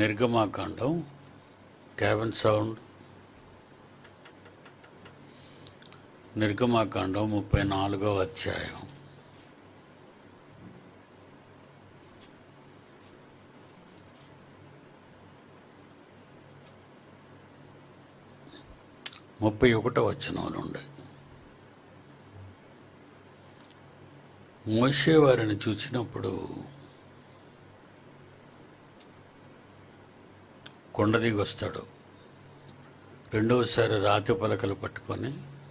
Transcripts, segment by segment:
నిర్గమాకాండం cabin sound నిర్గమాకాండం ముప్పై నాలుగవ అధ్యాయం ముప్పై ఒకటో వచనం నుండి మోషే వారిని చూసినప్పుడు కొండ దిగి వస్తాడు రెండవసారి రాతి పలకలు పట్టుకొని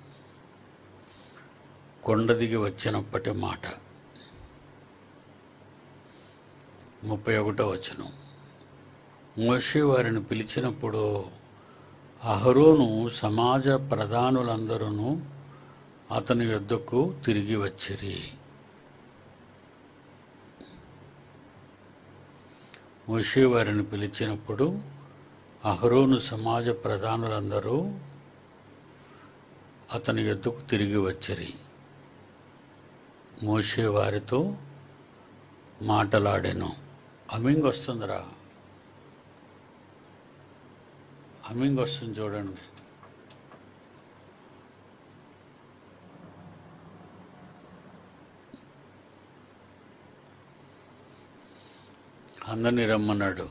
కొండ దిగి వచ్చినప్పటి మాట ముప్పై ఒకటో వచనం మోషే వారిని పిలిచినప్పుడు అహరోను సమాజ ప్రధానులందరూ అతని యొద్దకు తిరిగి వచ్చిరి మోషే వారిని పిలిచినప్పుడు అహరోను సమాజ ప్రధానులందరూ అతని యొద్దకు తిరిగి వచ్చిరి మోషే వారితో మాటలాడాను అమింగ్ వస్తుందిరా అమింగ్ వస్తుంది చూడండి అందరినీ రమ్మన్నాడు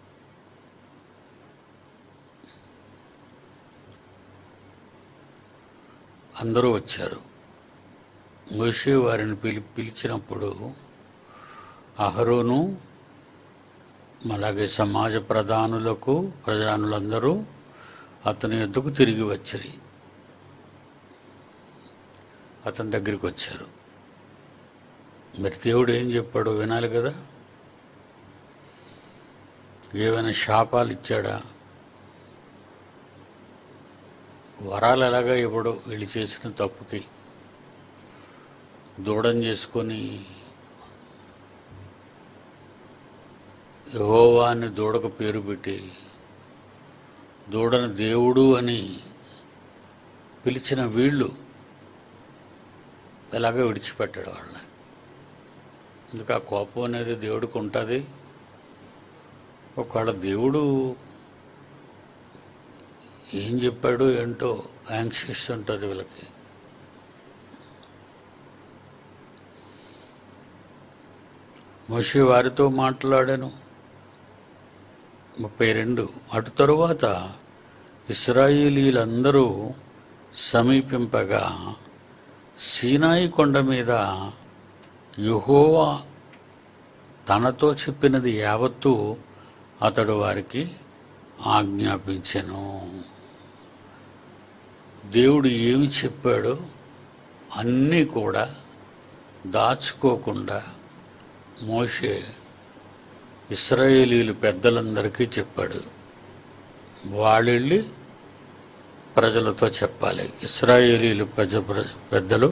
అందరూ వచ్చారు మోషే వారిని పిలి పిలిచినప్పుడు అహరోను అలాగే సమాజ ప్రధానులకు ప్రధానులందరూ అతని యొద్దకు తిరిగి వచ్చిరి అతని దగ్గరికి వచ్చారు మరి దేవుడు ఏం చెప్పాడో వినాలి కదా ఏమైనా శాపాలు ఇచ్చాడా వరాలు ఎలాగా ఇవ్వడు వీళ్ళు చేసిన తప్పుకి దూడం చేసుకొని యహోవా అని దూడకు పేరు పెట్టి దూడను దేవుడు అని పిలిచిన వీళ్ళు ఎలాగ విడిచిపెట్టాడు వాళ్ళని అందుకు ఆ కోపం అనేది దేవుడికి ఉంటుంది ఒకవేళ దేవుడు ఏం చెప్పాడు ఏంటో యాంగ్షియస్ ఉంటుంది వీళ్ళకి మోషే వారితో మాట్లాడాను ముప్పై రెండు అటు తరువాత ఇస్రాయేలీలందరూ సమీపింపగా సీనాయి కొండ మీద యెహోవా తనతో చెప్పినది యావత్తు అతడు వారికి ఆజ్ఞాపించెను దేవుడు ఏమి చెప్పాడో అన్నీ కూడా దాచుకోకుండా మోషే ఇస్రాయేలీలు పెద్దలందరికీ చెప్పాడు వాళ్ళెళ్ళి ప్రజలతో చెప్పాలి ఇస్రాయేలీలు ప్రజ ప్ర- పెద్దలు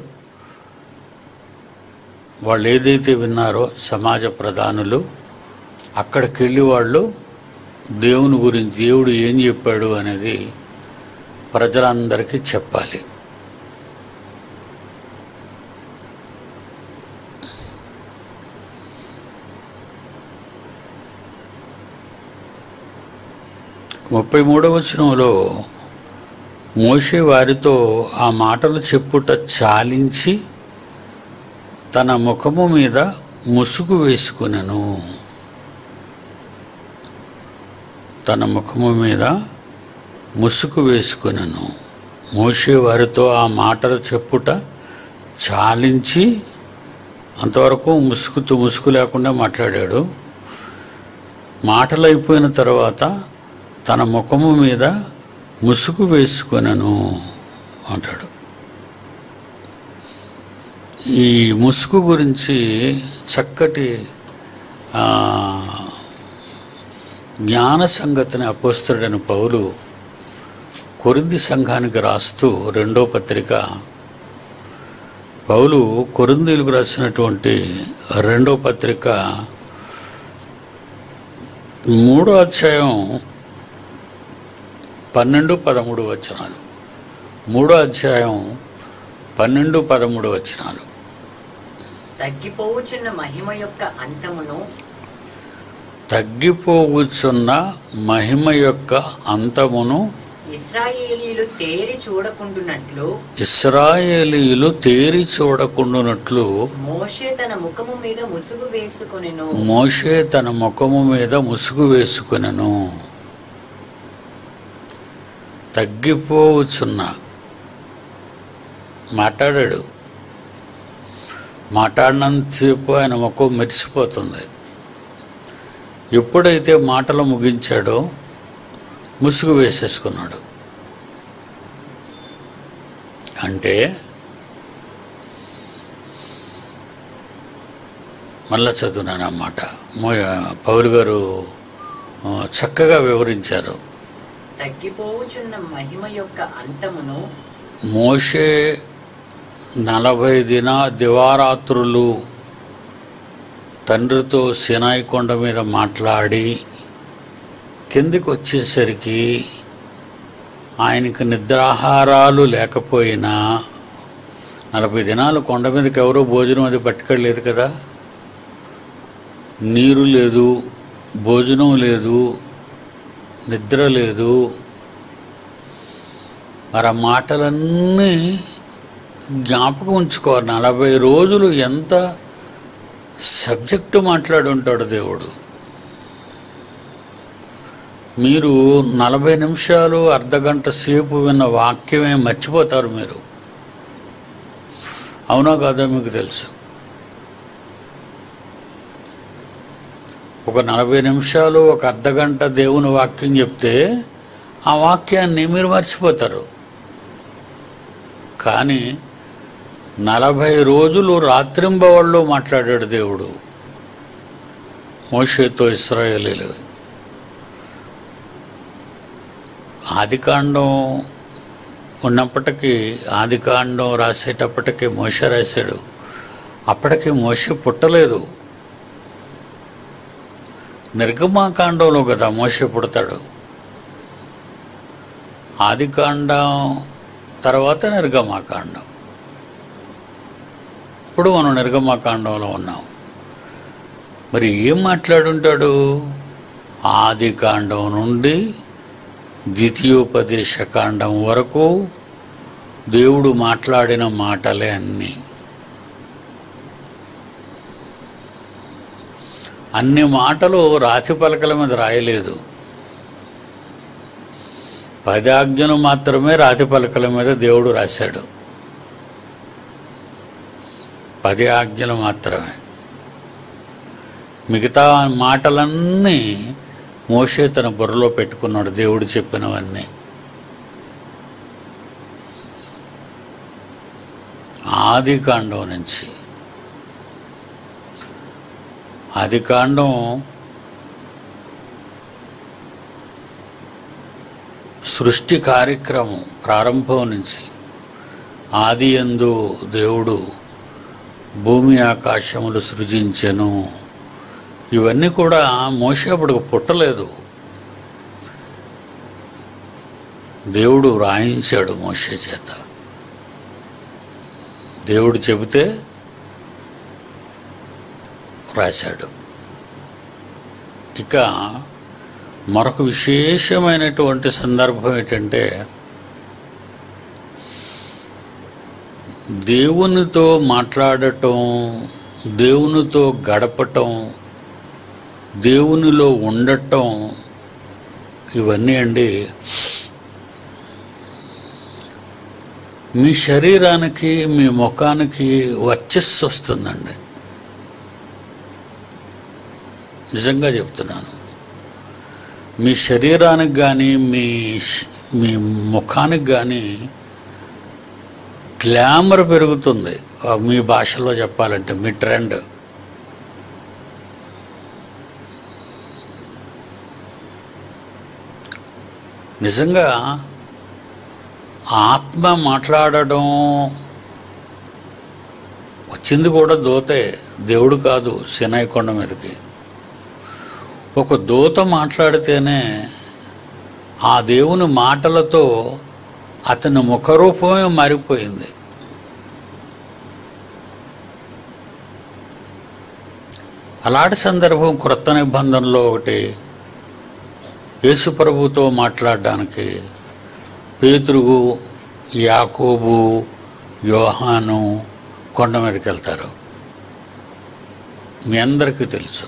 వాళ్ళు ఏదైతే విన్నారో సమాజ ప్రధానులు అక్కడికి వెళ్ళి వాళ్ళు దేవుని గురించి దేవుడు ఏం చెప్పాడు అనేది ప్రజలందరికీ చెప్పాలి ముప్పై మూడవ వచనంలో మోషే వారితో ఆ మాటలు చెప్పుట చాలించి తన ముఖము మీద ముసుగు వేసుకునెను తన ముఖము మీద ముసుగు వేసుకునెను మోషే వారితో ఆ మాటలు చెప్పుట చాలించి అంతవరకు ముసుగుతూ ముసుగు లేకుండా మాట్లాడాడు మాటలు అయిపోయిన తర్వాత తన ముఖము మీద ముసుగు వేసుకొనను అంటాడు ఈ ముసుగు గురించి చక్కటి ఆ, జ్ఞాన సంగతిని అపోస్తుడని పౌలు కొరింది సంఘానికి రాస్తూ రెండో పత్రిక పౌలు కొరిందీలకు రాసినటువంటి రెండో పత్రిక మూడో అధ్యాయం పన్నెండు పదమూడు వచనాలు మూడో అధ్యాయం పన్నెండు పదమూడు వచనాలు తగ్గిపోవుచున్న మహిమ యొక్క అంతమును తగ్గిపోవచ్చున్న మహిమ యొక్క అంతమును ఇస్రాయేలీలు తేరి చూడకుండునట్లు ఇస్రాయేలీలు తేరి చూడకుండునట్లు మోషే తన ముఖము మీద ముసుగు వేసుకొనెను మోషే తన ముఖము మీద ముసుగు వేసుకునెను తగ్గిపోవచ్చున్న మాట్లాడాడు మాట్లాడినంతసేపు ఆయన ముఖం మెరిసిపోతుంది ఎప్పుడైతే మాటలు ముగించాడో ముసుగు వేసేసుకున్నాడు అంటే మళ్ళా చదువునాను అన్నమాట మో- పౌలు గారు ఆ, చక్కగా వివరించారు తగ్గిపోవుచున్న మహిమ యొక్క అంతమును మోషే నలభై దిన దివారాత్రులు తండ్రితో సినాయి కొండ మీద మాట్లాడి కిందికి వచ్చేసరికి ఆయనకి నిద్రాహారాలు లేకపోయినా నలభై దినాలు కొండ మీదకి ఎవరో భోజనం అది పట్టుకెళ్ళలేదు కదా నీరు లేదు భోజనం లేదు నిద్ర లేదు మరి ఆ మాటలన్నీ జ్ఞాపకం ఉంచుకోవాలి నలభై రోజులు ఎంత సబ్జెక్టు మాట్లాడుంటాడు దేవుడు మీరు నలభై నిమిషాలు అర్ధ గంట సేపు విన్న వాక్యమే మర్చిపోతారు మీరు అవునా కాదో మీకు తెలుసు ఒక నలభై నిమిషాలు ఒక అర్ధ గంట దేవుని వాక్యం చెప్తే ఆ వాక్యాన్ని మీరు మర్చిపోతారు కానీ నలభై రోజులు రాత్రింబవళ్ళు మాట్లాడాడు దేవుడు మోషేతో ఇస్రాయేలీలు ఆదికాండం ఉన్నప్పటికీ ఆదికాండం రాసేటప్పటికీ మోష రాశాడు అప్పటికి మోష పుట్టలేదు నిర్గమాకాండంలో కదా మోష పుడతాడు ఆదికాండం తర్వాత నిర్గమాకాండం ఇప్పుడు మనం నిర్గమాకాండంలో ఉన్నాం మరి ఏం మాట్లాడుంటాడు ఆదికాండం నుండి ద్వితీయోపదేశ కాండం వరకు దేవుడు మాట్లాడిన మాటలే అన్నీ అన్ని మాటలు రాతి పలకల మీద రాయలేదు పది ఆజ్ఞలు మాత్రమే రాతి పలకల మీద దేవుడు రాశాడు పది ఆజ్ఞలు మాత్రమే మిగతా మాటలన్నీ మోషే తన బుర్రలో పెట్టుకున్నాడు దేవుడు చెప్పినవన్నీ ఆది కాండం నుంచి ఆది కాండం సృష్టి కార్యక్రమం ప్రారంభం నుంచి ఆది యందు దేవుడు భూమి ఆకాశములు సృజించెను ఇవన్నీ కూడా మోసే అప్పుడు పుట్టలేదు దేవుడు రాయించాడు మోసే చేత దేవుడు చెబితే రాశాడు ఇక మరొక విశేషమైనటువంటి సందర్భం ఏంటంటే దేవునితో మాట్లాడటం దేవునితో గడపటం దేవునిలో ఉండటం ఇవన్నీ అండి మీ శరీరానికి మీ ముఖానికి వర్చస్సు వస్తుందండి నిజంగా చెప్తున్నాను మీ శరీరానికి కానీ మీ ష్- మీ ముఖానికి కానీ గ్లామర్ పెరుగుతుంది ఆ మీ భాషలో చెప్పాలంటే మీ ట్రెండ్ నిజంగా ఆత్మ మాట్లాడడం వచ్చింది కూడా దోతే దేవుడు కాదు సినాయి కొండ మీదకి ఒక దూత మాట్లాడితేనే ఆ దేవుని మాటలతో అతని ముఖరూపమే మారిపోయింది అలాంటి సందర్భం క్రొత్త నిబంధనలో ఒకటి యేసు ప్రభుతో మాట్లాడడానికి పేతురు యాకోబు యోహాను కొండ మీదకి వెళ్తారు మీ అందరికీ తెలుసు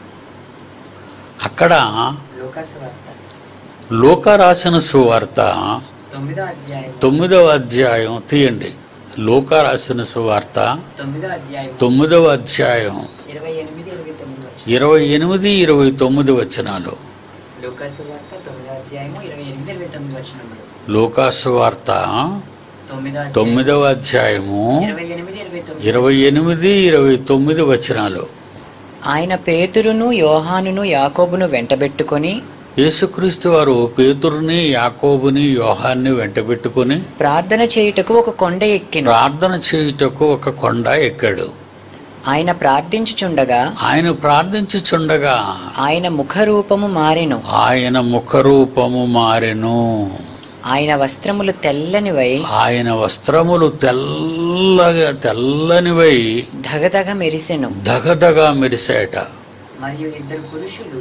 అక్కడ లోకాసు వార్త లోక రాసిన సువార్త తొమ్మిదో అధ్యాయం తొమ్మిదవ అధ్యాయం తీయండి లోక రాసిన సువార్త తొమ్మిదో అధ్యాయం తొమ్మిదవ అధ్యాయం ఇరవై ఎనిమిది ఇరవై తొమ్మిది వచ్చిన ఇరవై ఎనిమిది ఇరవై తొమ్మిది వచనాలు లోకాసు వార్త తొమ్మిదో అధ్యాయము ఇరవై ఎనిమిది ఇరవై తొమ్మిది వచ్చినప్పుడు లోకాసు వార్త తొమ్మిదో అధ్యాయం తొమ్మిదవ అధ్యాయము ఇరవై ఎనిమిది ఇరవై తొమ్మిది ఇరవై ఎనిమిది ఇరవై తొమ్మిది వచనాలు ఆయన పేతురును యోహానును యాకోబును వెంటబెట్టుకొని యేసుక్రీస్తు వారు పేతురుని యాకోబుని యోహాన్ని వెంటబెట్టుకుని ప్రార్థన చేయుటకు ఒక కొండ ఎక్కిన ప్రార్థన చేయుటకు ఒక కొండ ఎక్కాడు ఆయన ప్రార్థించుచుండగా ఆయన ప్రార్థించుచుండగా ఆయన ముఖరూపము మారెను ఆయన ముఖరూపము మారెను ఆయన వస్త్రములు తెల్లనివై ఆయన వస్త్రములు తెల్లగా తెల్లనివై ధగధగ మెరిసెను దగదగా మెరిసాయట మరియు ఇద్దరు పురుషులు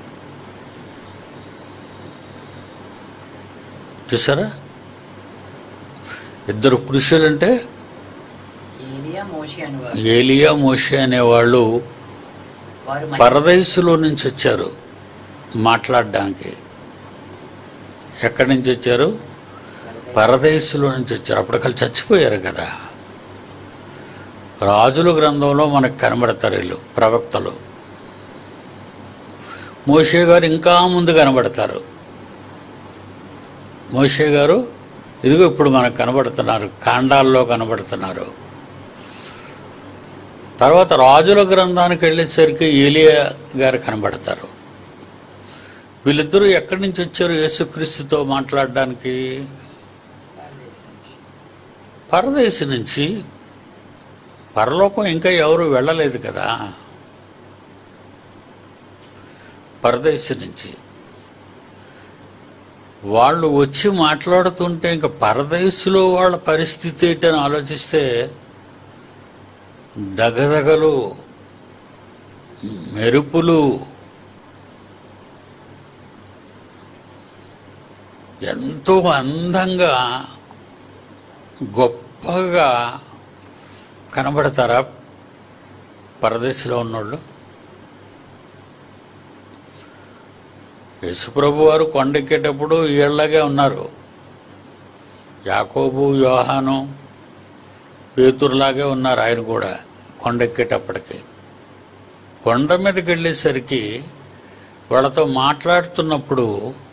చూసారా ఇద్దరు పురుషులంటే ఏలియా మోషి అనువారు ఏలియా మోషే అనేవాళ్ళు వారు మ- పరదేశులో నుంచి వచ్చారు మాట్లాడడానికి ఎక్కడి నుంచి వచ్చారు పరదేశులో నుంచి వచ్చారు అప్పటికల్లా చచ్చిపోయారు కదా రాజుల గ్రంథంలో మనకు కనబడతారు వీళ్ళు ప్రవక్తలు మోషే గారు ఇంకా ముందు కనబడతారు మోషే గారు ఇదిగో ఇప్పుడు మనకు కనబడుతున్నారు కాండాల్లో కనబడుతున్నారు తర్వాత రాజుల గ్రంథానికి వెళ్ళేసరికి ఏలియా గారు కనబడతారు వీళ్ళిద్దరూ ఎక్కడి నుంచి వచ్చారు యేసుక్రీస్తుతో మాట్లాడడానికి పరదేశం నుంచి పరలోకం ఇంకా ఎవరు వెళ్ళలేదు కదా పరదేశం నుంచి వాళ్ళు వచ్చి మాట్లాడుతుంటే ఇంకా పరదేశులో వాళ్ళ పరిస్థితి ఏంటని ఆలోచిస్తే దగదగలు మెరుపులు ఎంతో అందంగా గొప్పగా కనబడతారా పరదేశంలో ఉన్నోళ్ళు యేసుప్రభు వారు కొండెక్కేటప్పుడు వీళ్ళలాగే ఉన్నారు యాకోబు యోహాను పేతురులాగే ఉన్నారు ఆయన కూడా కొండెక్కేటప్పటికి కొండ మీదకి వెళ్ళేసరికి వాళ్ళతో మాట్లాడుతున్నప్పుడు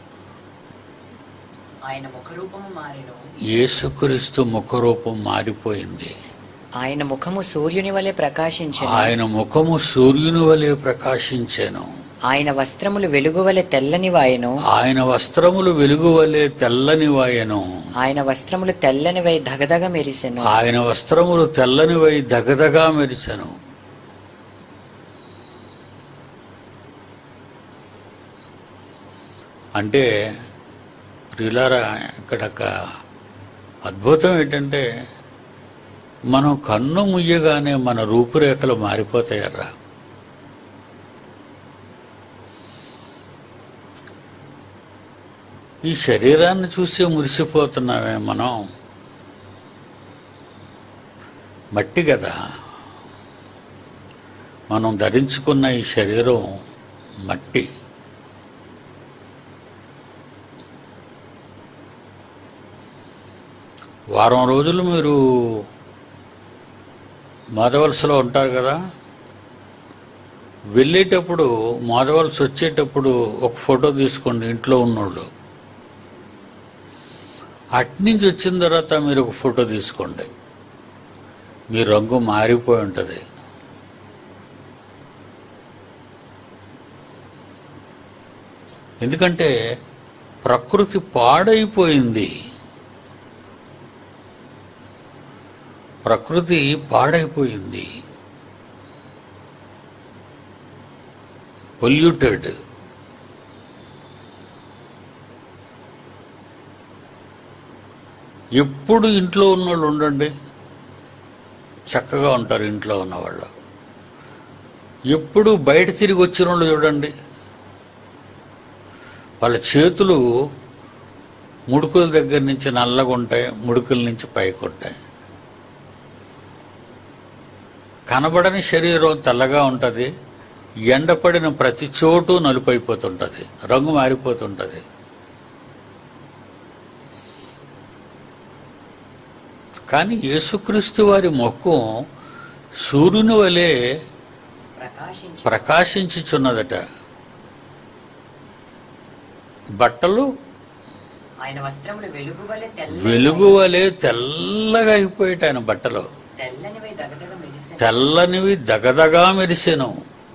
ఆయన ముఖరూపము మారెను యేసుక్రీస్తు ముఖరూపం మారిపోయింది ఆయన ముఖము సూర్యుని వలె ప్రకాశించెను ఆయన ముఖము సూర్యుని వలె ప్రకాశించెను ఆయన వస్త్రములు వెలుగు వలె తెల్లనివాయెను ఆయన వస్త్రములు వెలుగు వలె తెల్లనివాయెను ఆయన వస్త్రములు తెల్లనివై ధగధగ మెరిసెను ఆయన వస్త్రములు తెల్లనివై దగదగా మెరిచెను అంటే ప్రియులారా ఇక్కడ ఒక అద్భుతం ఏంటంటే మనం కన్ను ముయ్యగానే మన రూపురేఖలు మారిపోతాయర్రా ఈ శరీరాన్ని చూసి మురిసిపోతున్నామే మనం మట్టి కదా మనం ధరించుకున్న ఈ శరీరం మట్టి వారం రోజులు మీరు మాధవలసలో ఉంటారు కదా వెళ్ళేటప్పుడు మాధవలస వచ్చేటప్పుడు ఒక ఫోటో తీసుకోండి ఇంట్లో ఉన్నోళ్ళు అట్నుంచి వచ్చిన తర్వాత మీరు ఒక ఫోటో తీసుకోండి మీ రంగు మారిపోయి ఉంటుంది ఎందుకంటే ప్రకృతి పాడైపోయింది ప్రకృతి పాడైపోయింది పొల్యూటెడ్ ఎప్పుడు ఇంట్లో ఉన్నోళ్ళు ఉండండి చక్కగా ఉంటారు ఇంట్లో ఉన్నవాళ్ళు ఎప్పుడు బయట తిరిగి వచ్చిన వాళ్ళు చూడండి వాళ్ళ చేతులు ముడుకుల దగ్గర నుంచి నల్లగా ఉంటాయి ముడుకుల నుంచి పైకి ఉంటాయి కనబడని శరీరం తెల్లగా ఉంటుంది ఎండపడిన ప్రతి చోటు నలుపైపోతుంటుంది రంగు మారిపోతుంటుంది కానీ యేసుక్రీస్తు వారి ముఖం సూర్యుని వలె ప్రకాశించు ప్రకాశించుచున్నదట బట్టలు ఆయన వస్త్రములు వెలుగు వలె తెల్ల వెలుగు వలె తెల్లగా అయిపోయాట ఆయన బట్టలు తెల్లనివై దగదగ మెరిసెను తెల్లనివి దగదగా మెరిసెను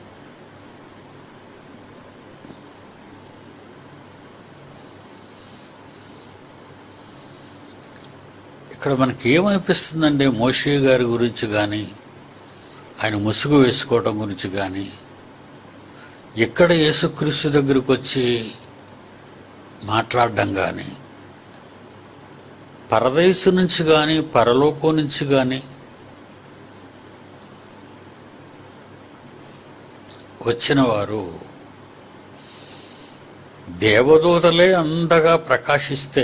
ఇక్కడ మనకి ఏమనిపిస్తుందండి మోషే గారి గురించి కానీ ఆయన ముసుగు వేసుకోవటం గురించి కానీ ఎక్కడ యేసుక్రీస్తు దగ్గరికి వచ్చి మాట్లాడడం కానీ పరదేశం నుంచి కానీ పరలోకం నుంచి కానీ వచ్చిన వారు దేవదూతలే అంతగా ప్రకాశిస్తే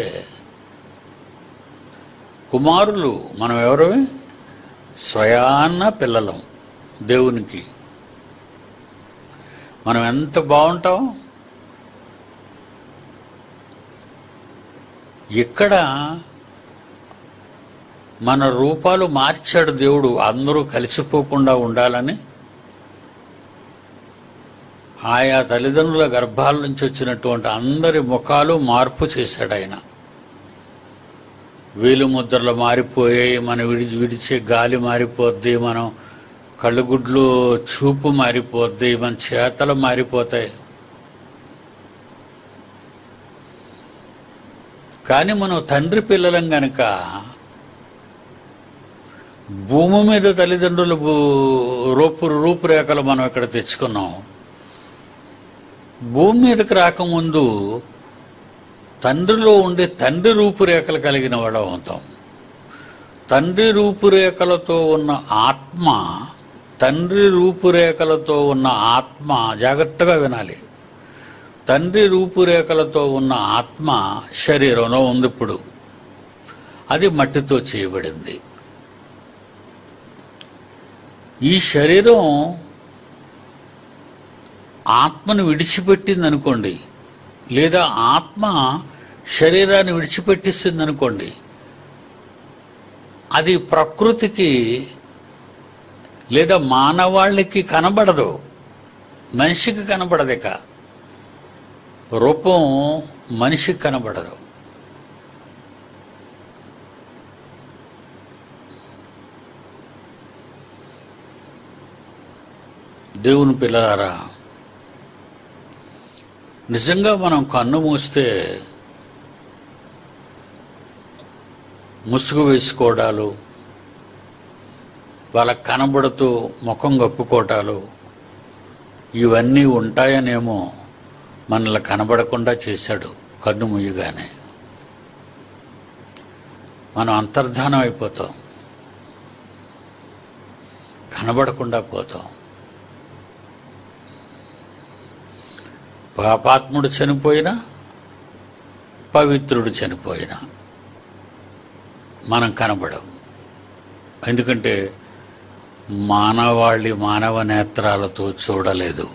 కుమారులు మనం ఎవరమే స్వయాన్న పిల్లలం దేవునికి మనం ఎంత బాగుంటాం ఇక్కడ మన రూపాలు మార్చాడు దేవుడు అందరూ కలిసిపోకుండా ఉండాలని ఆయా తల్లిదండ్రుల గర్భాల నుంచి వచ్చినటువంటి అందరి ముఖాలు మార్పు చేశాడు ఆయన వేలు ముద్రలు మారిపోయాయి మనం విడి విడిచే గాలి మారిపోద్ది మనం కళ్ళుగుడ్లు చూపు మారిపోద్ది మన చేతలు మారిపోతాయి కానీ మనం తండ్రి పిల్లలం గనక భూమి మీద తల్లిదండ్రుల భూ- రూపు రూపురేఖలు మనం ఇక్కడ తెచ్చుకున్నాం భూమి మీదకి రాకముందు తండ్రిలో ఉండే తండ్రి రూపురేఖలు కలిగిన వాళ్ళం అవుతాం తండ్రి రూపురేఖలతో ఉన్న ఆత్మ తండ్రి రూపురేఖలతో ఉన్న ఆత్మ జాగ్రత్తగా వినాలి తండ్రి రూపురేఖలతో ఉన్న ఆత్మ శరీరంలో ఉంది ఇప్పుడు అది మట్టితో చేయబడింది ఈ శరీరం ఆత్మను విడిచిపెట్టింది అనుకోండి లేదా ఆత్మ శరీరాన్ని విడిచిపెట్టిస్తుంది అనుకోండి అది ప్రకృతికి లేదా మానవాళికి కనబడదు మనిషికి కనబడదు ఇక రూపం మనిషికి కనబడదు దేవుని పిల్లలారా నిజంగా మనం కన్ను మూస్తే ముసుగు వేసుకోవడాలు వాళ్ళకి కనబడుతూ ముఖం కప్పుకోవటాలు ఇవన్నీ ఉంటాయనేమో మనల్ని కనబడకుండా చేశాడు కన్ను ముయ్యగానే మనం అంతర్ధానం అయిపోతాం కనబడకుండా పోతాం పాపాత్ముడు చనిపోయినా పవిత్రుడు చనిపోయినా మనం కనబడం ఎందుకంటే మానవాళి మానవ నేత్రాలతో చూడలేదు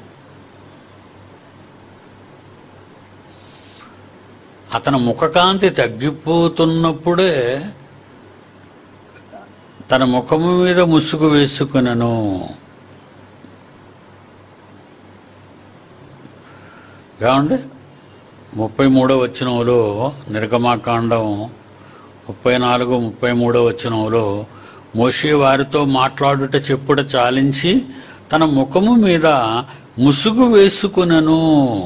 అతని ముఖకాంతి తగ్గిపోతున్నప్పుడే తన ముఖము మీద ముసుగు వేసుకునను ఏమండి ముప్పై మూడో వచనంలో నిర్గమాకాండం ముప్పై నాలుగు ముప్పై మూడో వచనంలో మోషే వారితో మాట్లాడుట చెప్పుట చాలించి తన ముఖము మీద ముసుగు వేసుకునను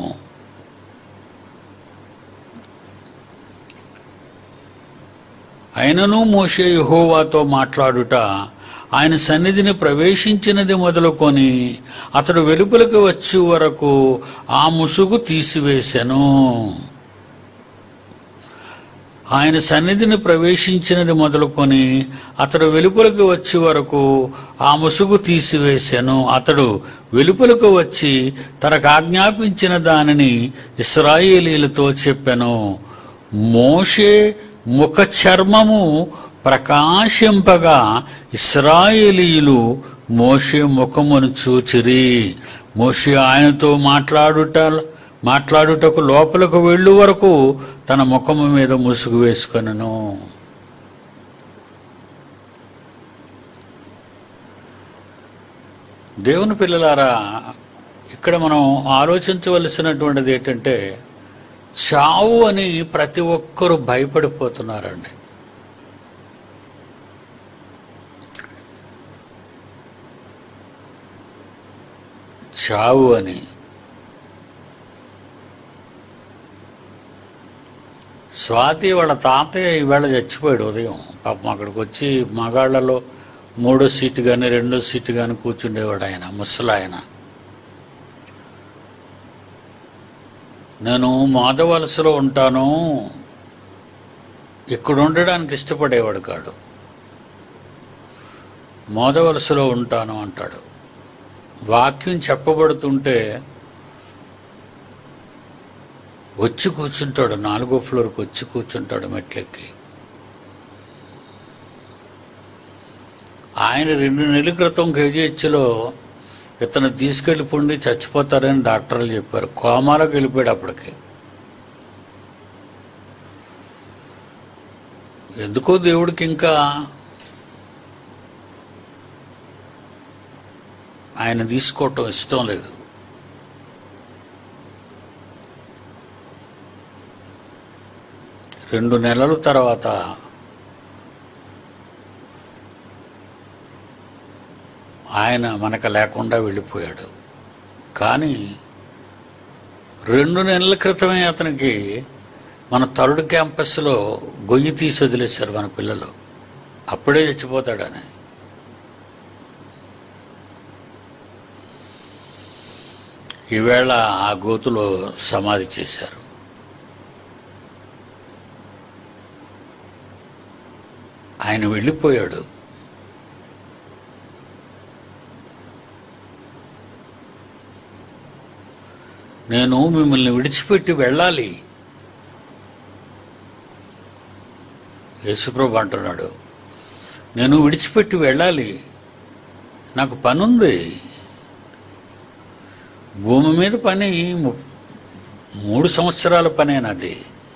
అయినను మోషే యెహోవాతో మాట్లాడుట ఆయన సన్నిధిని ప్రవేశించినది మొదలుకొని అతడు వెలుపలికి వచ్చే వరకు ఆ ముసుగు తీసివేశను ఆయన సన్నిధిని ప్రవేశించినది మొదలుకొని అతడు వెలుపలకు వచ్చే వరకు ఆ ముసుగు తీసివేశాను అతడు వెలుపలకు వచ్చి తనకు ఆజ్ఞాపించిన దానిని ఇస్రాయేలీలతో చెప్పాను మోషే ముఖ చర్మము ప్రకాశింపగా ఇస్రాయేలీయులు మోషే ముఖమును చూచిరి మోషే ఆయనతో మాట్లాడుట మాట్లాడుటకు లోపలకు వెళ్ళు వరకు తన ముఖము మీద ముసుగు వేసుకొనను దేవుని పిల్లలారా ఇక్కడ మనం ఆలోచించవలసినటువంటిది ఏంటంటే చావు అని ప్రతి ఒక్కరూ భయపడిపోతున్నారండి చావు అని స్వాతి వాళ్ళ తాతయ్య ఈవేళ చచ్చిపోయాడు ఉదయం పాపం అక్కడికి వచ్చి మగాళ్ళలో మూడో సీటు కానీ రెండో సీటు కానీ కూర్చుండేవాడు ఆయన ముసలాయన నేను మాధవలసలో ఉంటాను ఇక్కడ ఉండడానికి ఇష్టపడేవాడు కాడు మోదవలసలో ఉంటాను అంటాడు వాక్యం చెప్పబడుతుంటే వచ్చి కూర్చుంటాడు నాలుగో ఫ్లోర్కి వచ్చి కూర్చుంటాడు మెట్లెక్కి ఆయన రెండు నెలల క్రితం కేజీహెచ్లో ఇతను తీసుకెళ్ళిపోండి చచ్చిపోతారని డాక్టర్లు చెప్పారు కోమాలోకి వెళ్ళిపోయాడు అప్పటికి ఎందుకో దేవుడికి ఇంకా ఆయన తీసుకోవటం ఇష్టం లేదు రెండు నెలల తర్వాత ఆయన మనకు లేకుండా వెళ్ళిపోయాడు కానీ రెండు నెలల క్రితమే అతనికి మన తరుడు క్యాంపస్లో గొయ్యి తీసి వదిలేశారు మన పిల్లలు అప్పుడే చచ్చిపోతాడని ఈవేళ ఆ గోతులో సమాధి చేశారు ఆయన వెళ్ళిపోయాడు నేను మిమ్మల్ని విడిచిపెట్టి వెళ్ళాలి యేసుప్రభు అంటున్నాడు నేను విడిచిపెట్టి వెళ్ళాలి నాకు పనుంది భూమి మీద పని ము- మూడు సంవత్సరాల పనేనది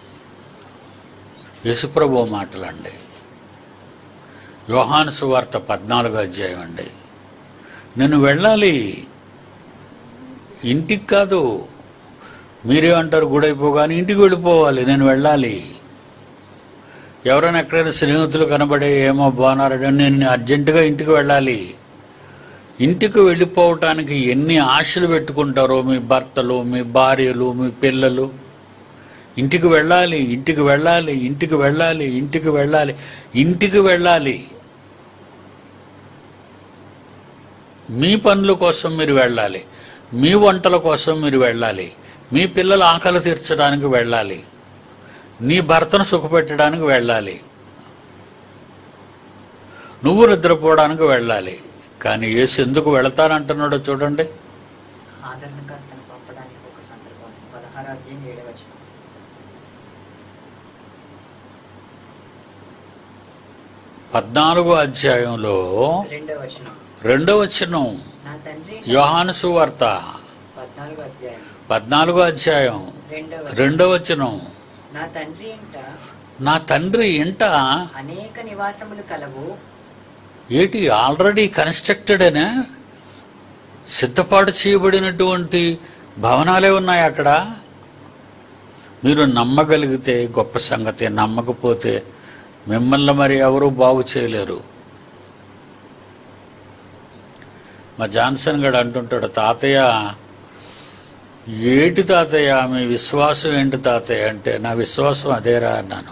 యేసుప్రభు మాటలండి యోహాను సువార్త పద్నాలుగో అధ్యాయం అండి నేను వెళ్ళాలి ఇంటికి కాదు మీరేమంటారు గుడైపోగానే ఇంటికి వెళ్ళిపోవాలి నేను వెళ్ళాలి ఎవరైనా ఎక్కడైనా స్నేహితులు కనబడే ఏమో బాగున్నారని నేను అర్జెంటుగా ఇంటికి వెళ్ళాలి ఇంటికి వెళ్ళిపోవటానికి ఎన్ని ఆశలు పెట్టుకుంటారో మీ భర్తలు మీ భార్యలు మీ పిల్లలు ఇంటికి వెళ్ళాలి ఇంటికి వెళ్ళాలి ఇంటికి వెళ్ళాలి ఇంటికి వెళ్ళాలి ఇంటికి వెళ్ళాలి మీ పనుల కోసం మీరు వెళ్ళాలి మీ వంటల కోసం మీరు వెళ్ళాలి మీ పిల్లల ఆకలి తీర్చడానికి వెళ్ళాలి నీ భర్తను సుఖపెట్టడానికి వెళ్ళాలి నువ్వు నిద్రపోవడానికి వెళ్ళాలి కానీ యేసు ఎందుకు వెళతానంటున్నాడో చూడండి ఆదరణకర్తను పంపడానికి ఒక సందర్భం పదహారు అధ్యాయం ఏడవ వచనం పద్నాలుగో అధ్యాయంలో రెండవ వచనం రెండో వచనం నా తండ్రి యోహాను సువార్త పద్నాలుగు అధ్యాయం పద్నాలుగో అధ్యాయం రెండవ వచనం. రెండో వచనం నా తండ్రి ఇంట నా తండ్రి ఇంట అనేక నివాసములు కలవు ఏటి ఆల్రెడీ కన్స్ట్రక్టెడేనా సిద్ధపాటు చేయబడినటువంటి భవనాలే ఉన్నాయి అక్కడ మీరు నమ్మగలిగితే గొప్ప సంగతి నమ్మకపోతే మిమ్మల్ని మరి ఎవరు బాగు చేయలేరు మా జాన్సన్ గడు అంటుంటాడు తాతయ్య ఏటి తాతయ్య మీ విశ్వాసం ఏంటి తాతయ్య అంటే నా విశ్వాసం అదేరా అన్నాను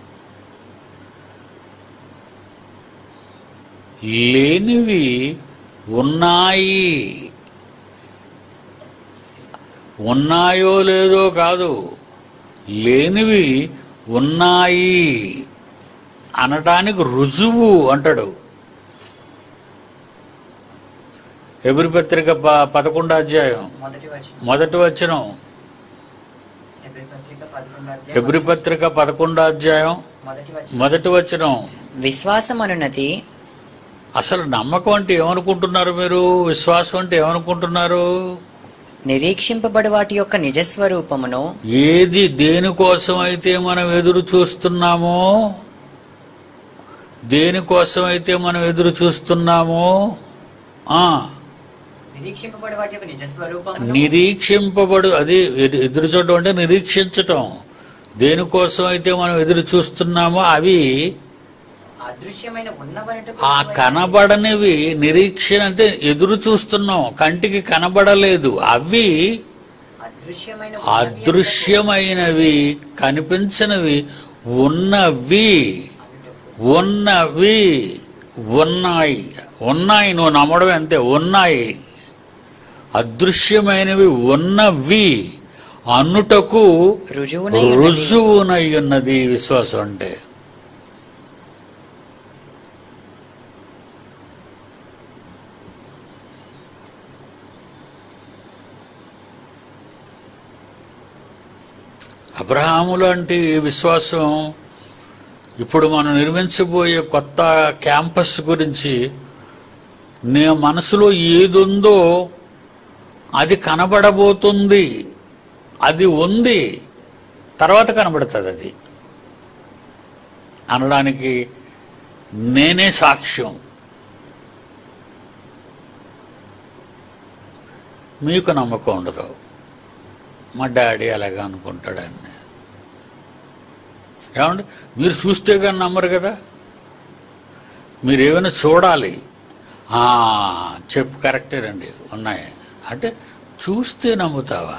లేనివి ఉన్నాయి ఉన్నాయో లేదో కాదు లేనివి ఉన్నాయి అనడానికి రుజువు అంటాడు ఎబిరి పత్రిక ప- పదకొండో అధ్యాయం మొదటి వచనం మొదటి వచనం ఎబ్రి పత్రిక పదకొండు ఎబ్రి అధ్యాయం పత్రిక పదకొండో అధ్యాయం మొదటి వచనం మొదటి వచనం విశ్వాసమనున్నది అసలు నమ్మకం అంటే ఏమనుకుంటున్నారు మీరు విశ్వాసం అంటే ఏమనుకుంటున్నారు నిరీక్షింపబడు వాటి యొక్క నిజస్వరూపమును ఏది దేనికోసం అయితే మనం ఎదురు చూస్తున్నామో దేనికోసం అయితే మనం ఎదురు చూస్తున్నామో ఆ నిరీక్షింపబడి వాటి యొక్క నిజ స్వరూపము నిరీక్షింపబడు అది ఎదు- ఎదురు చూడడం అంటే నిరీక్షించటం దేనికోసం అయితే మనం ఎదురు చూస్తున్నామో అవి అదృశ్యమైన ఉన్నవనట ఆ కనబడనివి నిరీక్షణ అంటే ఎదురు చూస్తున్నాం కంటికి కనబడలేదు అవి అదృశ్యమైన అదృశ్యమైనవి కనిపించనివి ఉన్నవి ఉన్నవి ఉన్నాయి ఉన్నాయి నువ్వు నమ్మడం అంతే ఉన్నాయి అదృశ్యమైనవి ఉన్నవి అన్నుటకు రుజువునై ఉన్నది. రుజువునై ఉన్నది విశ్వాసం అంటే అబ్రహాము లాంటి విశ్వాసం ఇప్పుడు మనం నిర్మించబోయే కొత్త క్యాంపస్ గురించి నీ మనసులో ఏదుందో అది కనబడబోతుంది అది ఉంది తర్వాత కనబడుతుంది అది అనడానికి నేనే సాక్ష్యం మీకు నమ్మకం ఉండదు మా డాడీ అలాగే అనుకుంటాడని ఏమండి మీరు చూస్తే కానీ నమ్మరు కదా మీరు ఏమైనా చూడాలి "ఆ, చెప్పు కరెక్టేనండి ఉన్నాయి అంటే చూస్తే నమ్ముతావా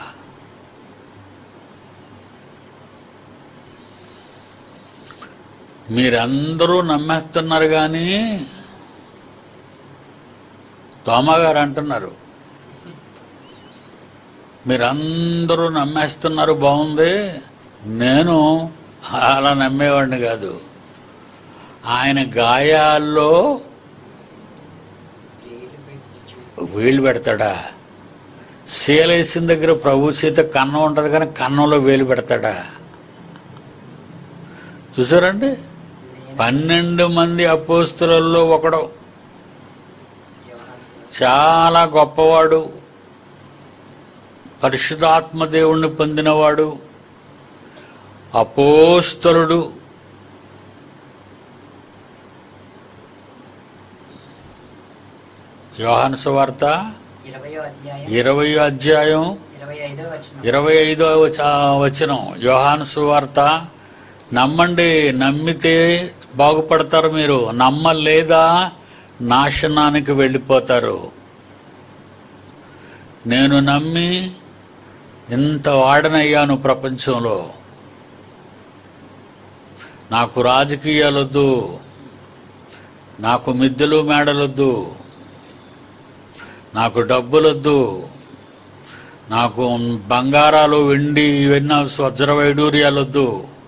మీరందరూ నమ్మేస్తున్నారు కానీ తోమగారు అంటున్నారు మీరందరూ నమ్మేస్తున్నారు బాగుంది నేను అలా నమ్మేవాడిని కాదు ఆయన గాయాల్లో వేలు పెట్టి చూసి వేలు పెడతాడా శీలేసిన దగ్గర ప్రభు చేత కన్నం ఉంటుంది కానీ కన్నంలో వేలు పెడతాడా చూసారండి నేను పన్నెండు మంది అపోస్తులలో ఒకడు యోహాను చాలా గొప్పవాడు పరిశుధాత్మ దేవుణ్ణి పొందినవాడు అపోస్తలుడు యోహాను సువార్త ఇరవయో అధ్యాయం ఇరవై అధ్యాయం ఇరవై ఐదో వచనం ఇరవై ఐదో వచనం యోహాను సువార్త నమ్మండి నమ్మితే బాగుపడతారు మీరు నమ్మలేదా నాశనానికి వెళ్ళిపోతారు నేను నమ్మి ఇంత వాడనయ్యాను ప్రపంచంలో నాకు రాజకీయాలొద్దు నాకు మిద్దెలు మేడలొద్దు నాకు డబ్బులొద్దు నాకు బంగారాలు వెండి ఇవన్నీ వజ్ర వైడూర్యాలొద్దు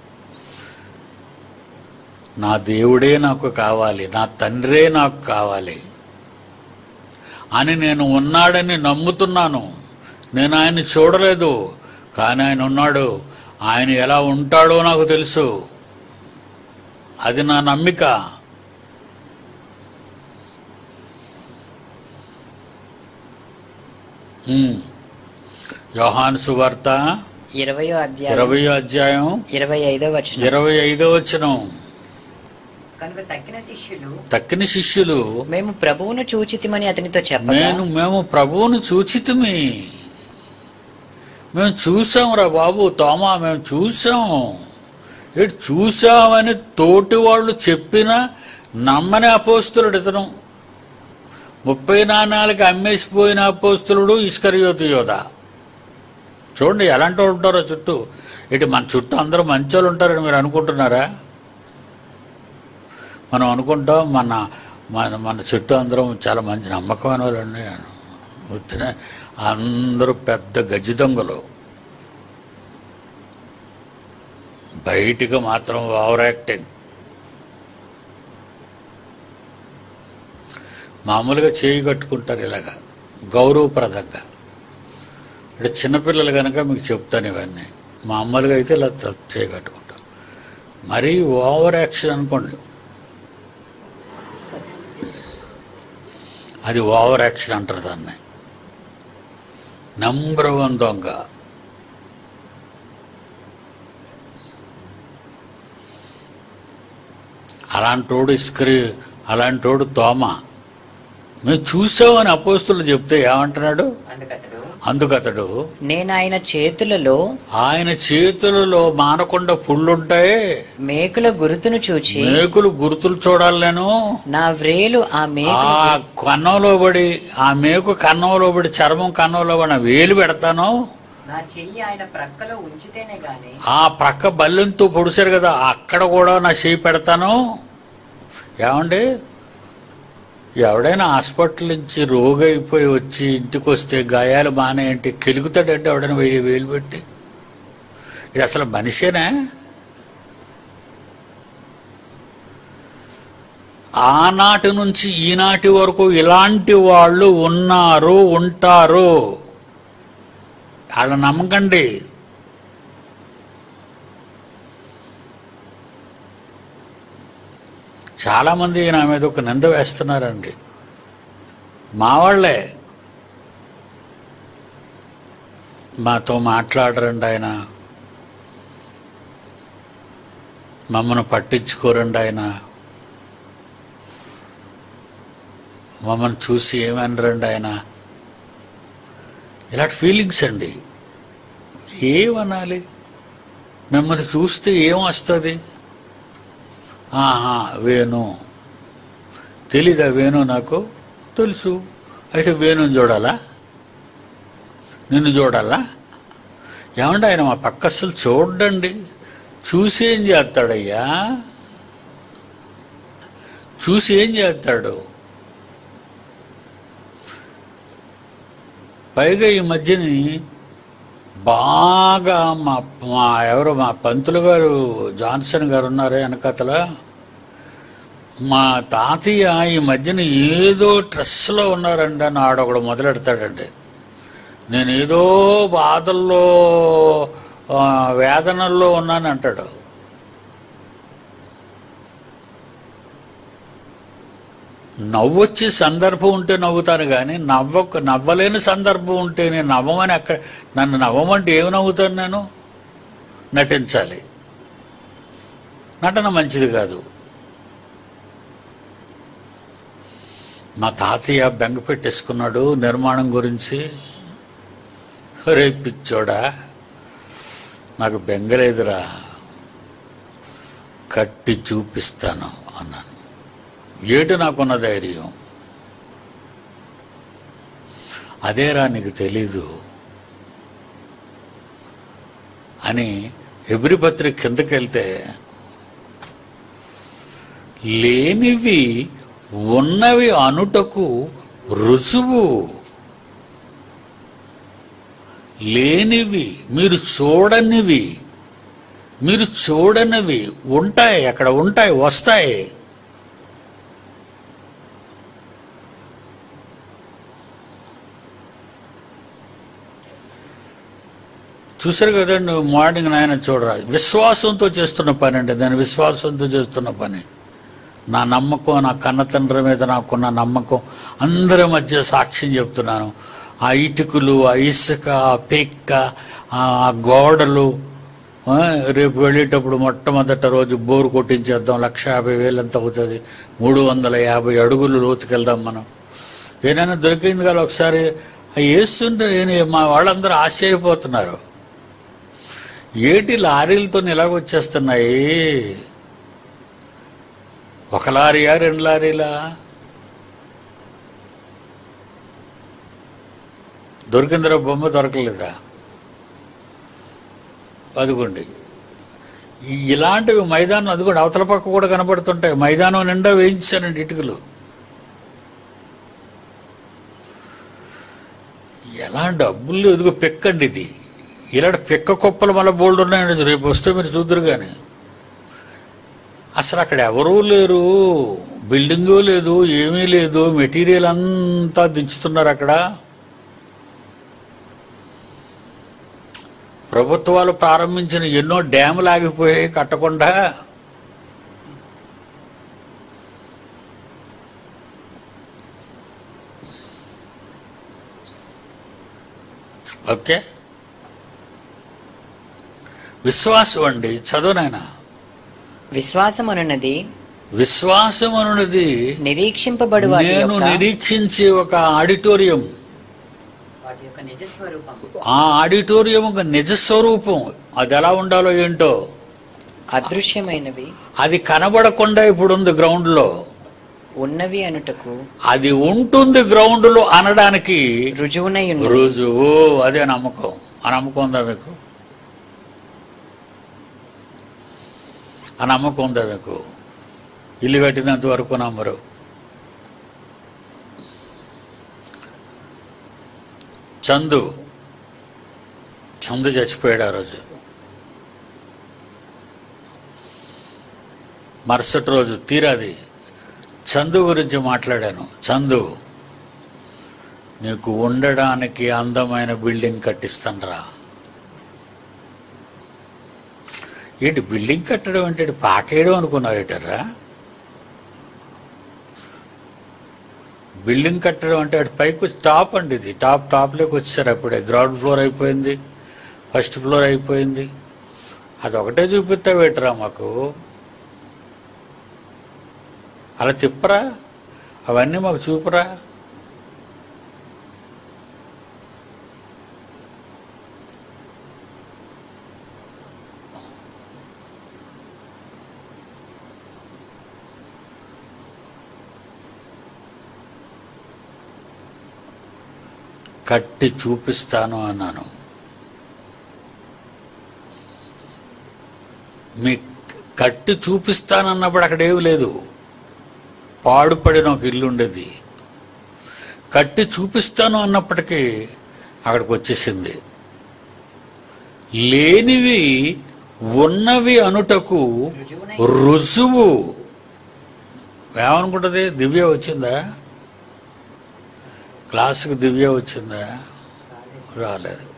నా దేవుడే నాకు కావాలి నా తండ్రే నాకు కావాలి అని నేను ఉన్నాడని నమ్ముతున్నాను నేను ఆయన్ని చూడలేదు కానీ ఆయన ఉన్నాడు ఆయన ఎలా ఉంటాడో నాకు తెలుసు అది నా నమ్మిక ఉమ్. యోహాను సువార్త ఇరవయో అధ్యాయం ఇరవై అధ్యాయం ఇరవై ఐదో వచనం ఇరవై ఐదో వచనం కనుక తక్కిన శిష్యులు తక్కిన శిష్యులు మేము ప్రభువును చూచితిమని అతనితో చెప్పగా నేను మేము ప్రభువును చూచితిమి మేము చూసాం రా బాబు తోమా మేము చూసాం ఇటు చూసామని తోటి వాళ్ళు చెప్పినా నమ్మని అపోస్తులుడు ఇతను ముప్పై నాణాలకి అమ్మేసిపోయిన అపోస్తులుడు ఇస్కరియోతు యోధ చూడండి ఎలాంటి వాళ్ళు ఉంటారో చుట్టూ ఇటు మన చుట్టూ అందరూ మంచోళ్ళు ఉంటారని మీరు అనుకుంటున్నారా మనం అనుకుంటాం మన మన మన చుట్టూ అందరం చాలా మంచి నమ్మకమైన వాళ్ళండి వచ్చిన అందరూ పెద్ద గజ్జి దొంగలు బయటికి మాత్రం ఓవర్ యాక్టింగ్ మామూలుగా చేయి కట్టుకుంటారు ఇలాగా గౌరవప్రదంగా అంటే చిన్నపిల్లలు కనుక మీకు చెప్తాను ఇవన్నీ మామూలుగా అయితే ఇలా త- చేయి కట్టుకుంటాం మరీ ఓవర్ యాక్షన్ అనుకోండి అది ఓవర్ యాక్షన్ అంటారు దాన్ని నంబర్ వన్ దొంగ అలాంటోడు ఇస్క్రి అలాంటోడు తోమ మేము చూసామని అపోస్తులు చెప్తే ఏమంటున్నాడు అందుకతడు అందుకతడు నేను ఆయన చేతులలో ఆయన చేతులలో మానకుండా పుళ్ళుంటాయి మేకుల గురుతును చూచి మేకులు గుర్తులు చూడాలి నేను నా వ్రేలు ఆ మేకు ఆ కన్నంలో పడి ఆ మేకు కన్నంలో పడి చర్మం కన్నంలో పడి నా వేలు పెడతాను నా చెయ్యి ఆయన ప్రక్కలో ఉంచితేనే గాని ఆ ప్రక్క బల్లెంతో పొడిచారు కదా అక్కడ కూడా నా చేయి పెడతాను ఏమండి ఎవడైనా హాస్పిటల్ నుంచి రోగి అయిపోయి వచ్చి ఇంటికి వస్తే గాయాలు మానేయంటే కెలుగుతాడంటే ఎవడైనా వేలు వేలు పెట్టి ఇది అసలు మనిషేనా ఆనాటి నుంచి ఈనాటి వరకు ఇలాంటి వాళ్ళు ఉన్నారు ఉంటారు వాళ్ళ నమ్మకండి చాలామంది నా మీద ఒక నింద వేస్తున్నారండి మా వాళ్ళే మాతో మాట్లాడరండి ఆయన మమ్మల్ని పట్టించుకోరండి ఆయన మమ్మల్ని చూసి ఏమనరండి ఆయన ఇలాంటి ఫీలింగ్స్ అండి ఏమనాలి మిమ్మల్ని చూస్తే ఏం వస్తుంది ఆహా వేణు తెలీదా వేణు నాకు తెలుసు అయితే వేణుని చూడాలా నిన్ను చూడాలా ఏమంటే ఆయన మా పక్క అసలు చూడండి చూసి ఏం చేస్తాడయ్యా చూసి ఏం చేస్తాడు పైగా ఈ మధ్యని బాగా మా మా ఎవరు మా పంతులు గారు జాన్సన్ గారు ఉన్నారే వెనకతల మా తాతయ్య ఈ మధ్యన ఏదో స్ట్రెస్లో ఉన్నారండి అని ఆడొకడు మొదలెడతాడండి నేను ఏదో బాధల్లో ఆ, వేదనల్లో ఉన్నాను అంటాడు నవ్వొచ్చే సందర్భం ఉంటే నవ్వుతాను కానీ నవ్వక నవ్వలేని సందర్భం ఉంటే నేను నవ్వమని అక్కడ నన్ను నవ్వమంటే ఏమి నవ్వుతాను నేను నటించాలి నటన మంచిది కాదు మా తాతయ్య బెంగ పెట్టేసుకున్నాడు నిర్మాణం గురించి రే పిచ్చోడా నాకు బెంగలేదురా కట్టి చూపిస్తాను అన్నాను ఏటి నాకున్న ధైర్యం అదేరా నీకు తెలీదు అని ఎబ్రి పత్రిక కిందకి వెళ్తే లేనివి ఉన్నవి అనుటకు రుజువు లేనివి మీరు చూడనివి మీరు చూడనివి ఉంటాయి అక్కడ ఉంటాయి వస్తాయి చూసారు కదండి మార్నింగ్ నాయన చూడరా విశ్వాసంతో చేస్తున్న పని అండి నేను విశ్వాసంతో చేస్తున్న పని నా నమ్మకం నా కన్న తండ్రి మీద నాకున్న నమ్మకం అందరి మధ్య సాక్ష్యం చెప్తున్నాను ఆ ఇటుకలు ఆ ఇసుక ఆ పెక్క ఆ గోడలు ఆ, రేపు వెళ్ళేటప్పుడు మొట్టమొదట రోజు బోరు కొట్టించేద్దాం లక్ష యాభై వేలు ఎంత అవుతుంది మూడు వందల యాభై అడుగులు లోతుకెళ్దాం మనం ఏదైనా దొరికింది కదా ఒకసారి ఆ వేస్తుంటే నేను- మా వాళ్ళందరూ ఆశ్చర్యపోతున్నారు ఏటి లారీలతో ఇలాగొచ్చేస్తున్నాయి ఒక లారీయా రెండు లారీలా దొరికిందిరా బొమ్మ దొరకలేదా అదిగోండి ఈ- ఇలాంటివి మైదానం అదిగోండి అవతల పక్క కూడా కనబడుతుంటాయి మైదానం నిండా వేయించారండి ఇటుకలు ఎలా డబ్బులు ఎదుగు పెక్కండి ఇది ఇలాంటి పిక్క కుప్పలు మళ్ళీ బోల్డ్ ఉన్నాయండి రేపు వస్తే మీరు చూద్దరు కానీ అసలు అక్కడ ఎవరూ లేరు బిల్డింగు లేదు ఏమీ లేదు మెటీరియల్ అంతా దించుతున్నారు అక్కడ ప్రభుత్వాలు ప్రారంభించిన ఎన్నో డ్యాములు ఆగిపోయాయి కట్టకుండా ఓకే విశ్వాసం అండి చదువునైనా విశ్వాసమనున్నది విశ్వాసం అనున్నది నిరీక్షింపబడు వాటి నేను యొక్క నిరీక్షించే ఒక ఆడిటోరియం వాటి యొక్క నిజ స్వరూపం ఆ ఆడిటోరియం ఒక నిజ స్వరూపం అది ఎలా ఉండాలో ఏంటో అదృశ్యమైనవి అది కనబడకుండా ఇప్పుడు ఉంది గ్రౌండ్ లో ఉన్నవి అనుటకు అది ఉంటుంది గ్రౌండ్ లో అనడానికి రుజువునై ఉన్నది రుజువు అదే నమ్మకం ఆ నమ్మకం ఉందా మీకు ఆ నమ్మకం ఉందా మీకు ఇల్లు కట్టినంత వరకు నమ్మరు చందు చందు చచ్చిపోయాడు ఆ రోజు మరుసటి రోజు తీరాది చందు గురించి మాట్లాడాను చందు నీకు ఉండడానికి అందమైన బిల్డింగ్ కట్టిస్తానరా ఏంటి బిల్డింగ్ కట్టడం అంటే పాకేయడం అనుకున్నారేటరా బిల్డింగ్ కట్టడం అంటే అటు పైకి వచ్చి టాప్ అండి ఇది టాప్ టాప్లోకి వచ్చారు అప్పుడే గ్రౌండ్ ఫ్లోర్ అయిపోయింది ఫస్ట్ ఫ్లోర్ అయిపోయింది అది ఒకటే చూపిస్తావేటరా మాకు అలా తిప్పరా అవన్నీ మాకు చూపురా కట్టి చూపిస్తాను అన్నాను మీ కట్టి చూపిస్తాను అన్నప్పుడు అక్కడ ఏమి లేదు పాడుపడిన ఒక ఇల్లు ఉండేది కట్టి చూపిస్తాను అన్నప్పటికీ అక్కడికి వచ్చేసింది లేనివి ఉన్నవి అనుటకు రుజువునై రుజువు ఏమనుకుంటుంది దివ్య వచ్చిందా క్లాసుకు దివ్య వచ్చిందా రాలేదు. రాలేదు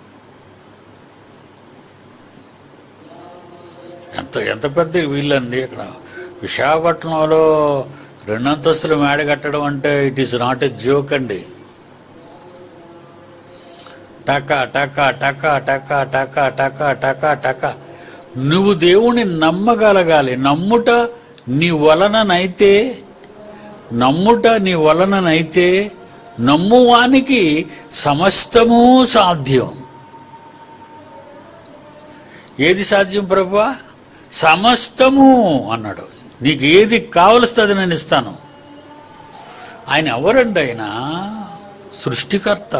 ఎంత ఎంత పెద్ద వీళ్ళండి ఇక్కడ విశాఖపట్నంలో రెండంతస్తుల మేడ కట్టడం అంటే it is not a joke అండి టక టక టక టక టక టక టక టక నువ్వు దేవుని నమ్మగలగాలి నమ్ముట నీ వలననైతే నమ్ముట నీ వలననైతే నమ్మువానికి సమస్తము సాధ్యం ఏది సాధ్యం ప్రభువా సమస్తము అన్నాడు నీకు ఏది కావలస్తుంది నేను ఇస్తాను ఆయన ఎవరండి ఆయన సృష్టికర్త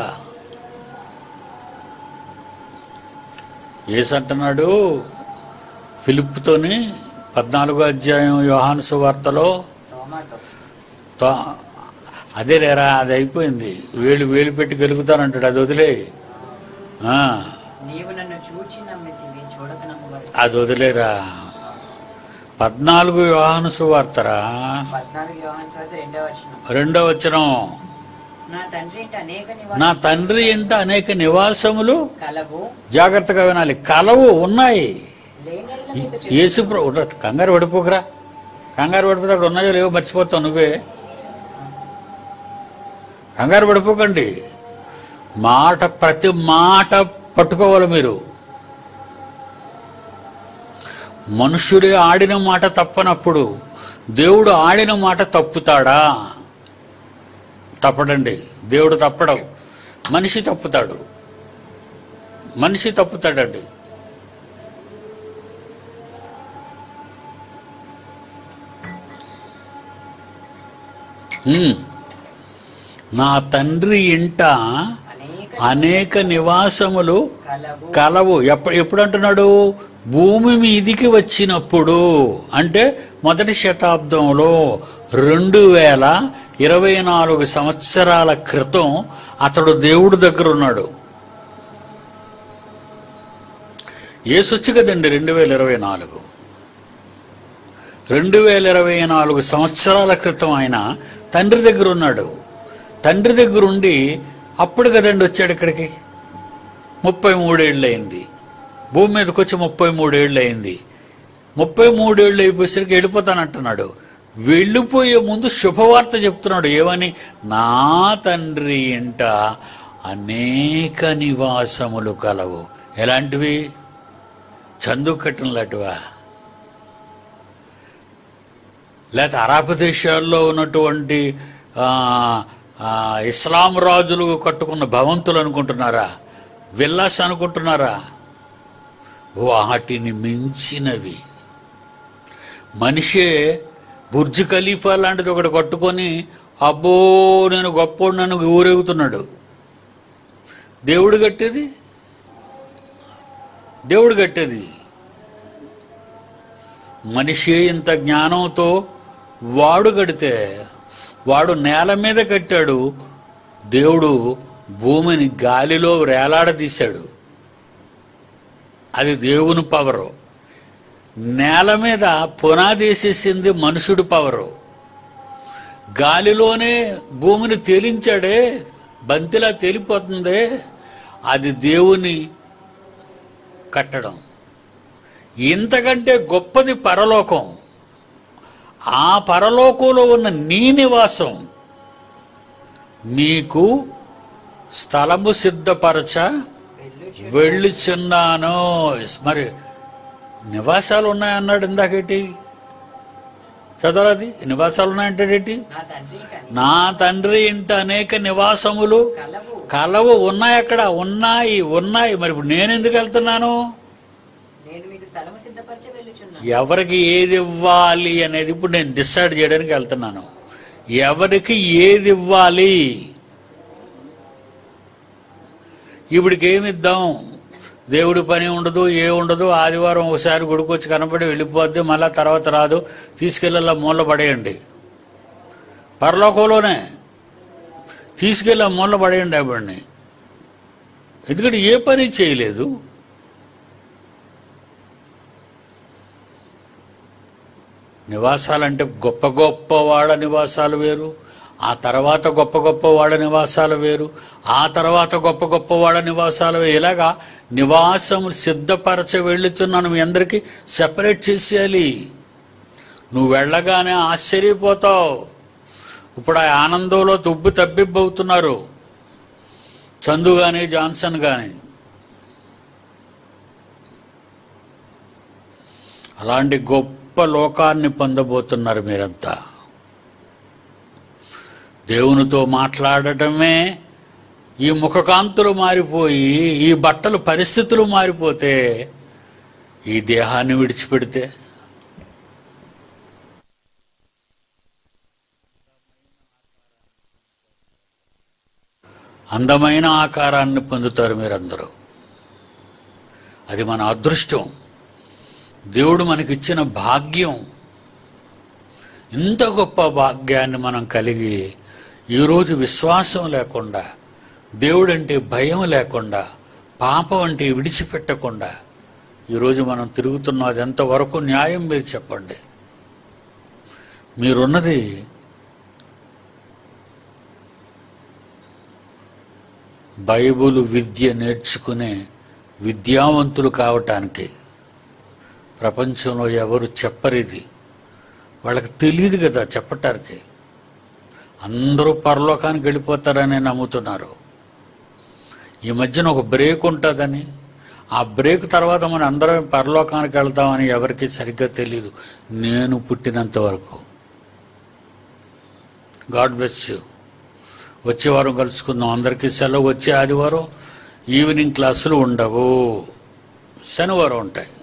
ఏసు అంటున్నాడు ఫిలిప్తోని పద్నాలుగో అధ్యాయం యోహాను సువార్తలో తోమాతో తో- అదే లేరా అది అయిపోయింది వేలు వేలు పెట్టి గెలుగుతానంటాడు అది వదిలే ఆ, నీవు నన్ను చూచి నమ్మితివి చూడక నమ్మవరు అది వదిలేరా పద్నాలుగు యోహాను సువార్తరా పద్నాలుగు యోహాను సువార్త రెండవ వచనం రెండో వచనం నా తండ్రి ఇంట అనేక నా నివాసాలు తండ్రి ఇంట అనేక నివాసములు కలవు జాగ్రత్తగా వినాలి కలవు ఉన్నాయి లేనెడల నీకు చెప్పు. యేసు ప్ర- ఉర్ర, కంగారు పడిపోకురా కంగారు పడిపోతే అక్కడ ఉన్నాయో లేవో మర్చిపోతావు నువ్వే కంగారు పడిపోకండి మాట ప్రతి మాట పట్టుకోవాలి మీరు మనుషుడే ఆడిన మాట తప్పనప్పుడు దేవుడు ఆడిన మాట తప్పుతాడా తప్పడండి దేవుడు తప్పడం మనిషి తప్పుతాడు మనిషి తప్పుతాడండి హ్మ్. నా తండ్రి ఇంట అనేక అనేక నివాసములు కలవు కలవు ఎప్పుడు ఎప్పుడు అంటున్నాడు భూమి మీదికి వచ్చినప్పుడు అంటే మొదటి శతాబ్దంలో రెండు వేల ఇరవై నాలుగు సంవత్సరాల క్రితం అతడు దేవుడి దగ్గర ఉన్నాడు ఏసొచ్చు కదండి రెండు వేల ఇరవై నాలుగు రెండు వేల ఇరవై నాలుగు సంవత్సరాల క్రితం ఆయన తండ్రి దగ్గర ఉన్నాడు తండ్రి దగ్గర ఉండి అప్పుడు కదండి వచ్చాడు ఇక్కడికి ముప్పై మూడేళ్ళు అయింది భూమి మీదకి వచ్చి ముప్పై మూడేళ్ళు అయింది ముప్పై మూడేళ్ళు అయిపోయేసరికి వెళ్ళిపోతానంటున్నాడు వెళ్ళిపోయే ముందు శుభవార్త చెప్తున్నాడు ఏమని నా తండ్రి ఇంట అనేక నివాసములు కలవు ఎలాంటివి చందు కట్టినలాంటివా లేకపోతే అరాబ్ దేశాల్లో ఉన్నటువంటి ఆ, ఆ, ఇస్లాం రాజులు కట్టుకున్న భవంతులు అనుకుంటున్నారా విల్లాస్ అనుకుంటున్నారా వాటిని మించినవి మనిషే బుర్జ్ ఖలీఫా లాంటిది ఒకటి కట్టుకొని అబ్బో నేను గొప్పోడు నన్ను ఊరేగుతున్నాడు దేవుడు కట్టేది దేవుడు కట్టేది మనిషి ఇంత జ్ఞానంతో వాడు కడితే వాడు నేల మీద కట్టాడు దేవుడు భూమిని గాలిలో వేలాడదీశాడు అది దేవుని పవరు నేల మీద పునాదేసేసింది మనుషుడు పవరు గాలిలోనే భూమిని తేలించాడే బంతిలా తేలిపోతుందే అది దేవుని కట్టడం ఇంతకంటే గొప్పది పరలోకం ఆ పరలోకంలో ఉన్న నీ నివాసం మీకు స్థలము సిద్ధపరచ వెళ్ళు వెళ్ళుచున్నాను మరి నివాసాలు ఉన్నాయన్నాడు ఇందాకేటి చదవరాది నివాసాలు ఉన్నాయంటే ఏంటి నా తండ్రి కని నా తండ్రి ఇంట అనేక నివాసములు కలవు కలవు ఉన్నాయి అక్కడ ఉన్నాయి ఉన్నాయి మరి ఇప్పుడు నేను ఎందుకు వెళ్తున్నాను నేను మీకు స్థలము సిద్ధపరిచి వెళ్ళుచున్నాను ఎవరికి ఏది ఇవ్వాలి అనేది ఇప్పుడు నేను డిసైడ్ చేయడానికి వెళ్తున్నాను ఎవరికి ఏది ఇవ్వాలి ఇప్పటికి ఏమి ఇద్దాం దేవుడి పని ఉండదు ఏ ఉండదు ఆదివారం ఒకసారి గుడికొచ్చి కనబడి వెళ్ళిపోద్ది మళ్ళా తర్వాత రాదు తీసుకెళ్ళాల మూల పడేయండి పరలోకంలోనే తీసుకెళ్ళి ఆ మూల పడేయండి ఆవిడ్ని ఎందుకంటే ఏ పని చేయలేదు నివాసాలంటే గొప్ప గొప్ప వాళ్ళ నివాసాలు వేరు ఆ తర్వాత గొప్ప గొప్ప వాళ్ళ నివాసాలు వేరు ఆ తర్వాత గొప్ప గొప్ప వాళ్ళ నివాసాలు వేరు. ఇలాగా నివాసం సిద్ధపరచ వెళ్ళుతున్నాను మీ అందరికీ సెపరేట్ చేసేయాలి నువ్వు వెళ్ళగానే ఆశ్చర్యపోతావు ఇప్పుడు ఆ ఆనందంలో తుబ్బు తబ్బిబ్బవుతున్నారు చందు కానీ జాన్సన్ కానీ అలాంటి గొప్ప లోకాన్ని పొందబోతున్నారు మీరంతా దేవునితో మాట్లాడటమే ఈ ముఖకాంతులు మారిపోయి ఈ బట్టలు పరిస్థితులు మారిపోతే ఈ దేహాన్ని విడిచిపెడితే అందమైన ఆకారాన్ని పొందుతారు మీరందరూ అది మన అదృష్టం దేవుడు మనకిచ్చిన భాగ్యం ఇంత గొప్ప భాగ్యాన్ని మనం కలిగి ఈరోజు విశ్వాసం లేకుండా దేవుడంటే భయం లేకుండా పాపం అంటే విడిచిపెట్టకుండా ఈరోజు మనం తిరుగుతున్నాం అది ఎంతవరకు న్యాయం మీరు చెప్పండి మీరున్నది బైబుల్ విద్య నేర్చుకునే విద్యావంతులు కావటానికి ప్రపంచంలో ఎవరు చెప్పరిది వాళ్ళకి తెలియదు కదా చెప్పటానికి అందరూ పరలోకానికి వెళ్ళిపోతారని నమ్ముతున్నారు ఈ మధ్యన ఒక బ్రేక్ ఉంటుందని ఆ బ్రేక్ తర్వాత మనం అందరం పరలోకానికి వెళ్తామని ఎవరికి సరిగ్గా తెలియదు నేను పుట్టినంత వరకు గాడ్ బ్లెస్ యూ వచ్చే వారం కలుసుకుందాం అందరికీ సెలవు వచ్చే ఆదివారం ఈవినింగ్ క్లాసులు ఉండవు శనివారం ఉంటాయి